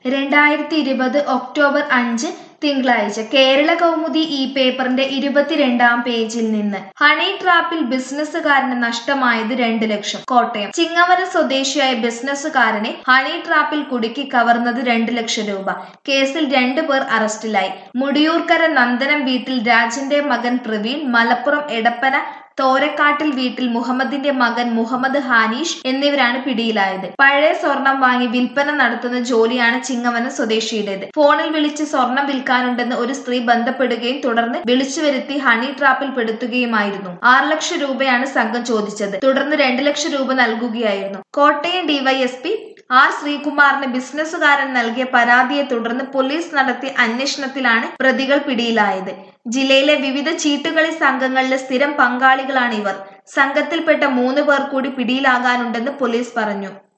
രണ്ടായിരത്തി ഇരുപത് ഒക്ടോബർ അഞ്ച് തിങ്കളാഴ്ച കേരള കൗമുദി ഈ പേപ്പറിന്റെ ഇരുപത്തിരണ്ടാം പേജിൽ നിന്ന് ഹണി ട്രാപ്പിൽ ബിസിനസ്സുകാരന് നഷ്ടമായത് രണ്ട് ലക്ഷം കോട്ടയം ചിങ്ങവന സ്വദേശിയായ ബിസിനസ്സുകാരനെ ഹണി ട്രാപ്പിൽ കുടുക്കി കവർന്നത് രണ്ട് ലക്ഷം രൂപ കേസിൽ രണ്ടു പേർ അറസ്റ്റിലായി മുടിയൂർക്കര നന്ദനം വീട്ടിൽ രാജന്റെ മകൻ പ്രവീൺ മലപ്പുറം എടപ്പന തോരക്കാട്ടിൽ വീട്ടിൽ മുഹമ്മദിന്റെ മകൻ മുഹമ്മദ് ഹാനീഷ് എന്നിവരാണ് പിടിയിലായത് പഴയ സ്വർണം വാങ്ങി വിൽപ്പന നടത്തുന്ന ജോലിയാണ് ചിങ്ങവന സ്വദേശിയുടേത് ഫോണിൽ വിളിച്ച് സ്വർണം വിൽക്കാനുണ്ടെന്ന് ഒരു സ്ത്രീ ബന്ധപ്പെടുകയും തുടർന്ന് വിളിച്ചു വരുത്തി ഹണി ട്രാപ്പിൽ പെടുത്തുകയുമായിരുന്നു ആറ് ലക്ഷം രൂപയാണ് സംഘം ചോദിച്ചത് തുടർന്ന് രണ്ട് ലക്ഷം രൂപ നൽകുകയായിരുന്നു കോട്ടയം ഡിവൈഎസ്പി ആർ ശ്രീകുമാറിന് ബിസിനസ്സുകാരൻ നൽകിയ പരാതിയെ തുടർന്ന് പോലീസ് നടത്തിയ അന്വേഷണത്തിലാണ് പ്രതികൾ പിടിയിലായത് ജില്ലയിലെ വിവിധ ചീട്ടുകളി സംഘങ്ങളിലെ സ്ഥിരം പങ്കാളികളാണ് ഇവർ സംഘത്തിൽപ്പെട്ട മൂന്ന് പേർ കൂടി പിടിയിലാകാനുണ്ടെന്ന് പോലീസ് പറഞ്ഞു